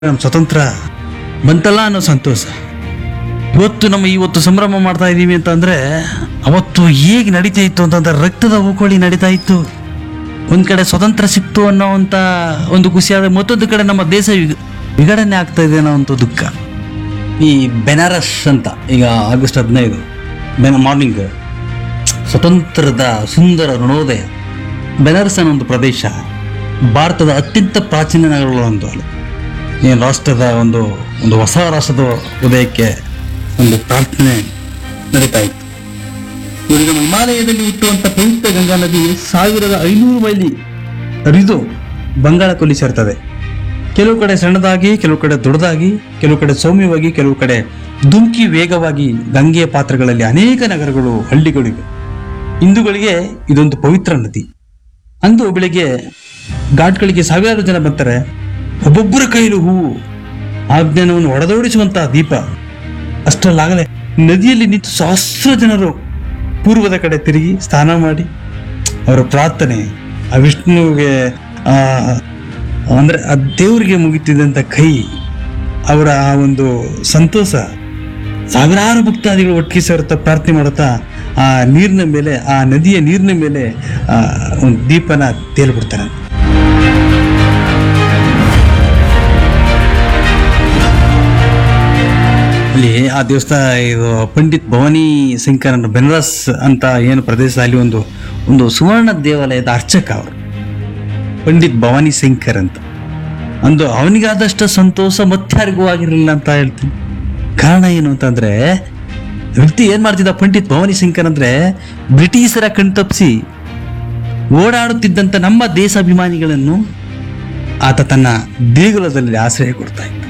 ನಮ್ಮ ಸ್ವತಂತ್ರ ಬಂತಲ್ಲ ಅನ್ನೋ ಸಂತೋಷ ಇವತ್ತು ನಮ್ಮ ಇವತ್ತು ಸಂಭ್ರಮ ಮಾಡ್ತಾ ಇದ್ದೀವಿ ಅಂತಂದ್ರೆ ಅವತ್ತು ಹೇಗೆ ನಡೀತಾ ಇತ್ತು ಅಂತಂದ್ರೆ ರಕ್ತದ ಉಕೋಳಿ ನಡೀತಾ ಇತ್ತು ಒಂದ್ ಕಡೆ ಸ್ವತಂತ್ರ ಸಿಕ್ತು ಅನ್ನೋವಂಥ ಒಂದು ಖುಷಿಯಾದ ಮತ್ತೊಂದು ಕಡೆ ನಮ್ಮ ದೇಶ ವಿಗ- ವಿಘಟನೆ ಆಗ್ತಾ ಇದೆ ಅನ್ನೋ ಒಂದು ದುಃಖ ಈ ಬೆನಾರಸ್ ಅಂತ ಈಗ ಆಗಸ್ಟ್ ಹದಿನೈದು ಬೆನ ಮಾರ್ನಿಂಗ್ ಸ್ವತಂತ್ರದ ಸುಂದರ ಋಣೋದಯ ಬೆನಾರಸ್ ಅನ್ನೋ ಒಂದು ಪ್ರದೇಶ ಭಾರತದ ಅತ್ಯಂತ ಪ್ರಾಚೀನ ನಗರಗಳ ಒಂದು ಅಲ್ಲ ಏನು ರಾಷ್ಟ್ರದ ಒಂದು ಒಂದು ಹೊಸ ರಾಷ್ಟ್ರದ ಉದಯಕ್ಕೆ ಒಂದು ಪ್ರಾರ್ಥನೆ ನಡೀತಾ ಇತ್ತು ಇವರು ನಮ್ಮ ಹಿಮಾಲಯದಲ್ಲಿ ಹುಟ್ಟುವಂಥ ಪವಿತ್ರ ಗಂಗಾ ನದಿ ಸಾವಿರದ ಐನೂರು ಮೈಲಿ ಹರಿದು ಬಂಗಾಳ ಕೊಲ್ಲಿ ಸೇರ್ತದೆ ಕೆಲವು ಕಡೆ ಸಣ್ಣದಾಗಿ ಕೆಲವು ಕಡೆ ದೊಡ್ಡದಾಗಿ ಕೆಲವು ಕಡೆ ಸೌಮ್ಯವಾಗಿ ಕೆಲವು ಕಡೆ ಧುಮ್ಕಿ ವೇಗವಾಗಿ ಗಂಗೆಯ ಪಾತ್ರಗಳಲ್ಲಿ ಅನೇಕ ನಗರಗಳು ಹಳ್ಳಿಗಳಿವೆ ಹಿಂದೂಗಳಿಗೆ ಇದೊಂದು ಪವಿತ್ರ ನದಿ ಅಂದು ಬೆಳಿಗ್ಗೆ ಘಾಟ್ಗಳಿಗೆ ಸಾವಿರಾರು ಜನ ಬರ್ತಾರೆ ಒಬ್ಬೊಬ್ಬರ ಕೈಲೂ ಹೂವು ಆ ಜ್ಞಾನವನ್ನು ಒಡೆದೋಡಿಸುವಂತಹ ದೀಪ ಅಷ್ಟರಲ್ಲಾಗಲೇ ನದಿಯಲ್ಲಿ ನಿಂತು ಸಹಸ್ರ ಜನರು ಪೂರ್ವದ ಕಡೆ ತಿರುಗಿ ಸ್ನಾನ ಮಾಡಿ ಅವರ ಪ್ರಾರ್ಥನೆ ಆ ವಿಷ್ಣುವಿಗೆ ಆ, ಅಂದ್ರೆ ಆ ದೇವರಿಗೆ ಮುಗಿತಿದ್ದಂಥ ಕೈ ಅವರ ಆ ಒಂದು ಸಂತೋಷ ಸಾವಿರಾರು ಭಕ್ತಾದಿಗಳು ಒಟ್ಟಿಗೆ ಸೇರುತ್ತಾ ಪ್ರಾರ್ಥನೆ ಮಾಡುತ್ತಾ ಆ ನೀರಿನ ಮೇಲೆ ಆ ನದಿಯ ನೀರಿನ ಮೇಲೆ ಆ ಒಂದು ದೀಪನ ತೇಲ್ಬಿಡ್ತಾರೆ ಅಲ್ಲಿ ಆ ದೇವಸ್ಥಾನ ಇದು ಪಂಡಿತ್ ಭವಾನಿ ಶಂಕರನ್ ಬೆನಾರಸ್ ಅಂತ ಏನು ಪ್ರದೇಶ ಅಲ್ಲಿ ಒಂದು ಒಂದು ಸುವರ್ಣ ದೇವಾಲಯದ ಅರ್ಚಕ ಅವರು ಪಂಡಿತ್ ಭವಾನಿ ಶಂಕರ್ ಅಂತ ಅಂದು ಅವನಿಗಾದಷ್ಟು ಸಂತೋಷ ಮತ್ತಾರಿಗೂ ಆಗಿರಲಿಲ್ಲ ಅಂತ ಹೇಳ್ತೀನಿ ಕಾರಣ ಏನು ಅಂತಂದ್ರೆ ವ್ಯಕ್ತಿ ಏನ್ ಮಾಡ್ತಿದ್ದ ಪಂಡಿತ್ ಭವಾನಿ ಶಂಕರ್ ಅಂದ್ರೆ ಬ್ರಿಟಿಷರ ಕಣ್ತಪ್ಪಿಸಿ ಓಡಾಡುತ್ತಿದ್ದಂಥ ನಮ್ಮ ದೇಶಾಭಿಮಾನಿಗಳನ್ನು ಆತ ತನ್ನ ದೇಗುಲದಲ್ಲಿ ಆಶ್ರಯ ಕೊಡ್ತಾ ಇದ್ದ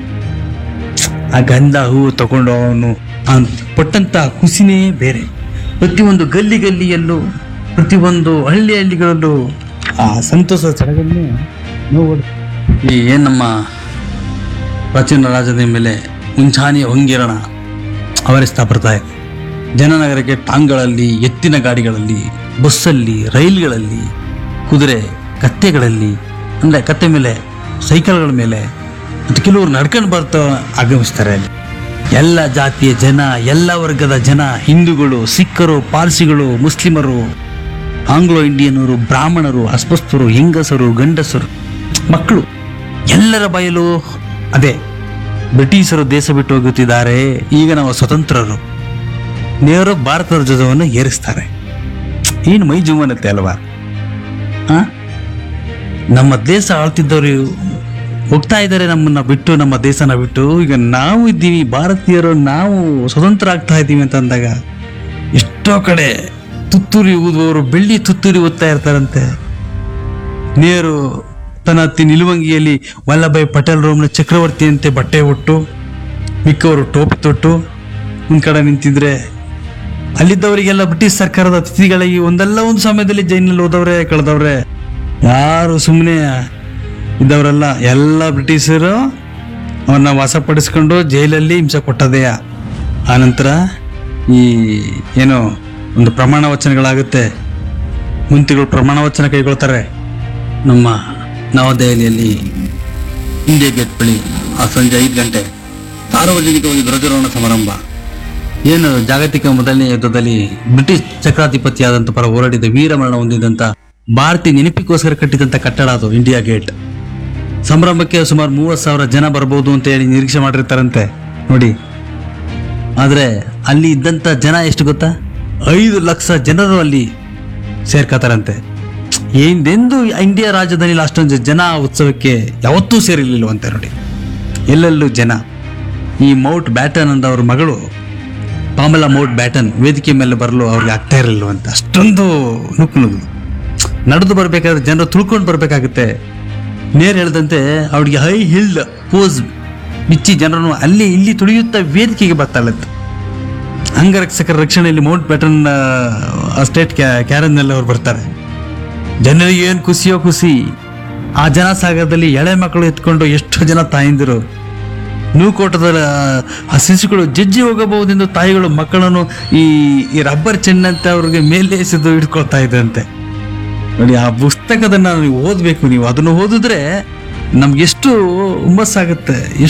ಆ ಗಂಧ ಹೂವು ತಗೊಂಡು ಅವನು ಅವನು ಪಟ್ಟಂತ ಖುಷಿನೇ ಬೇರೆ ಪ್ರತಿಯೊಂದು ಗಲ್ಲಿ ಗಲ್ಲಿಯಲ್ಲೂ ಪ್ರತಿಯೊಂದು ಹಳ್ಳಿ ಹಳ್ಳಿಗಳಲ್ಲೂ ಆ ಸಂತೋಷ ಸಡಗನ್ನೇ ನೋವು ಈ ಏನು ನಮ್ಮ ಪ್ರಾಚೀನ ರಾಜ್ಯದ ಮೇಲೆ ಮುಂಚಾನೆಯ ಹೊಂಗಿರಣ ಅವರಿಸ್ತಾ ಬರ್ತಾ ಇದೆ ಜನನಗರಕ್ಕೆ ಟಾಂಗ್ಗಳಲ್ಲಿ ಎತ್ತಿನ ಗಾಡಿಗಳಲ್ಲಿ ಬಸ್ಸಲ್ಲಿ ರೈಲ್ಗಳಲ್ಲಿ ಕುದುರೆ ಕತ್ತೆಗಳಲ್ಲಿ ಅಂದರೆ ಕತ್ತೆ ಮೇಲೆ ಸೈಕಲ್ಗಳ ಮೇಲೆ ಮತ್ತು ಕೆಲವರು ನಡ್ಕೊಂಡು ಬರ್ತಾ ಆಗಮಿಸ್ತಾರೆ ಅಲ್ಲಿ ಎಲ್ಲ ಜಾತಿಯ ಜನ ಎಲ್ಲ ವರ್ಗದ ಜನ ಹಿಂದೂಗಳು ಸಿಖ್ಖರು ಪಾರ್ಸಿಗಳು ಮುಸ್ಲಿಮರು ಆಂಗ್ಲೋ ಇಂಡಿಯನರು ಬ್ರಾಹ್ಮಣರು ಅಸ್ವಸ್ಥರು ಹೆಂಗಸರು ಗಂಡಸರು ಮಕ್ಕಳು ಎಲ್ಲರ ಬಯಲು ಅದೇ ಬ್ರಿಟಿಷರು ದೇಶ ಬಿಟ್ಟು ಹೋಗುತ್ತಿದ್ದಾರೆ ಈಗ ನಾವು ಸ್ವತಂತ್ರರು ನೇರು ಭಾರತದ ಧ್ವಜವನ್ನು ಏರಿಸ್ತಾರೆ ಏನು ಮೈ ಜುಮ್ಮನತ್ತೆ ಅಲ್ವಾ ಆ? ನಮ್ಮ ದೇಶ ಆಳ್ತಿದ್ದವರು ಹೋಗ್ತಾ ಇದ್ದಾರೆ ನಮ್ಮನ್ನ ಬಿಟ್ಟು ನಮ್ಮ ದೇಶನ ಬಿಟ್ಟು ಈಗ ನಾವು ಇದ್ದೀವಿ ಭಾರತೀಯರು ನಾವು ಸ್ವತಂತ್ರ ಆಗ್ತಾ ಇದ್ದೀವಿ ಅಂತ ಅಂದಾಗ ಎಷ್ಟೋ ಕಡೆ ತುತ್ತೂರಿ ಊದುವವರು ಬೆಳ್ಳಿ ತುತ್ತೂರಿ ಓದ್ತಾ ಇರ್ತಾರಂತೆ ನೇರು ತನ್ನ ಅತ್ತಿ ನಿಲುವಂಗಿಯಲ್ಲಿ ವಲ್ಲಭಾಯ್ ಪಟೇಲ್ ರೋಮ್ನ ಚಕ್ರವರ್ತಿಯಂತೆ ಬಟ್ಟೆ ಉಟ್ಟು ಮಿಕ್ಕವರು ಟೋಪಿ ತೊಟ್ಟು ಒಂದ್ ಕಡೆ ನಿಂತಿದ್ರೆ ಅಲ್ಲಿದ್ದವರಿಗೆಲ್ಲ ಬ್ರಿಟಿಷ್ ಸರ್ಕಾರದ ಅತಿಥಿಗಳಿಗೆ ಒಂದಲ್ಲ ಒಂದು ಸಮಯದಲ್ಲಿ ಜೈಲಿನಲ್ಲಿ ಹೋದವ್ರೆ ಕಳೆದವ್ರೆ ಯಾರು ಸುಮ್ಮನೆ ಇದ್ದವರೆಲ್ಲ ಎಲ್ಲ ಬ್ರಿಟಿಷರು ಅವನ್ನ ವಶಪಡಿಸ್ಕೊಂಡು ಜೈಲಲ್ಲಿ ಹಿಂಸೆ ಕೊಟ್ಟದೆಯ ಆನಂತರ ಈ ಏನು ಒಂದು ಪ್ರಮಾಣ ವಚನಗಳಾಗುತ್ತೆ ಮಂತ್ರಿಗಳು ಪ್ರಮಾಣ ವಚನ ಕೈಗೊಳ್ತಾರೆ ನಮ್ಮ ನವದೆಹಲಿಯಲ್ಲಿ ಇಂಡಿಯಾ ಗೇಟ್ ಬಳಿ ಆ ಸಂಜೆ ಐದು ಗಂಟೆ ಸಾರ್ವಜನಿಕವಾಗಿ ಧ್ವಜಾರೋಹಣ ಸಮಾರಂಭ ಏನು ಜಾಗತಿಕ ಮೊದಲನೇ ಯುದ್ಧದಲ್ಲಿ ಬ್ರಿಟಿಷ್ ಚಕ್ರಾಧಿಪತಿಯಾದಂಥ ಪರ ಹೋರಾಡಿದ ವೀರಮರಣ ಹೊಂದಿದಂಥ ಭಾರತೀಯ ನೆನಪಿಗೋಸ್ಕರ ಕಟ್ಟಿದಂಥ ಕಟ್ಟಡ ಅದು ಇಂಡಿಯಾ ಗೇಟ್ ಸಂಭ್ರಮಕ್ಕೆ ಸುಮಾರು ಮೂವತ್ತು ಸಾವಿರ ಜನ ಬರ್ಬೋದು ಅಂತ ಹೇಳಿ ನಿರೀಕ್ಷೆ ಮಾಡಿರ್ತಾರಂತೆ ನೋಡಿ ಆದರೆ ಅಲ್ಲಿ ಇದ್ದಂಥ ಜನ ಎಷ್ಟು ಗೊತ್ತಾ ಐದು ಲಕ್ಷ ಜನರು ಅಲ್ಲಿ ಸೇರ್ಕೋತಾರಂತೆ ಏನೆಂದು ಇಂಡಿಯಾ ರಾಜ್ಯದಲ್ಲಿ ಅಷ್ಟೊಂದು ಜನ ಆ ಉತ್ಸವಕ್ಕೆ ಯಾವತ್ತೂ ಸೇರಿರ್ಲಿಲ್ವಂತೆ ನೋಡಿ ಎಲ್ಲೆಲ್ಲೂ ಜನ ಈ ಮೌಟ್ ಬ್ಯಾಟನ್ ಅಂತ ಅವ್ರ ಮಗಳು ಪಾಮಲಾ ಮೌಟ್ ಬ್ಯಾಟನ್ ವೇದಿಕೆ ಮೇಲೆ ಬರಲು ಅವ್ರಿಗೆ ಆಗ್ತಾ ಇರಲಿಲ್ವಂತೆ ಅಷ್ಟೊಂದು ನುಕ್ಕು ನುಗ್ಗು ನಡೆದು ಬರಬೇಕಾದ್ರೆ ಜನರು ತುಳ್ಕೊಂಡು ಬರಬೇಕಾಗುತ್ತೆ ನೇರ್ ಹೇಳ್ದಂತೆ ಅವಳಿಗೆ ಹೈ ಹಿಲ್ಡ್ ಪೋಸ್ ಬಿಚ್ಚಿ ಜನರನ್ನು ಅಲ್ಲಿ ಇಲ್ಲಿ ತುಳಿಯುತ್ತಾ ವೇದಿಕೆಗೆ ಬರ್ತಾಳಂತೆ ಅಂಗರಕ್ಷಕರ ರಕ್ಷಣೆಯಲ್ಲಿ ಮೌಂಟ್ ಬ್ಯಾಟನ್ ಸ್ಟೇಟ್ ಕ್ಯಾರನ್ನಲ್ಲಿ ಅವ್ರು ಬರ್ತಾರೆ ಜನರಿಗೆ ಏನು ಖುಷಿಯೋ ಖುಷಿ ಆ ಜನಸಾಗರದಲ್ಲಿ ಎಳೆ ಮಕ್ಕಳು ಎತ್ಕೊಂಡು ಎಷ್ಟೋ ಜನ ತಾಯಂದಿರು ನೂಕೋಟದ ಆ ಶಿಶುಗಳು ಜಜ್ಜಿ ಹೋಗಬಹುದೆಂದು ತಾಯಿಗಳು ಮಕ್ಕಳನ್ನು ಈ ಈ ರಬ್ಬರ್ ಚೆನ್ನಂತೆ ಅವ್ರಿಗೆ ಮೇಲೆ ಎಸೆದು ಹಿಡ್ಕೊಳ್ತಾ ಇದ್ದಂತೆ ನೋಡಿ ಆ ಪುಸ್ತಕದನ್ನ ನೀವು ಓದಬೇಕು ನೀವು ಅದನ್ನು ಓದಿದ್ರೆ ನಮ್ಗೆಷ್ಟು ಹುಮ್ಮಸ್ಸಾಗುತ್ತೆ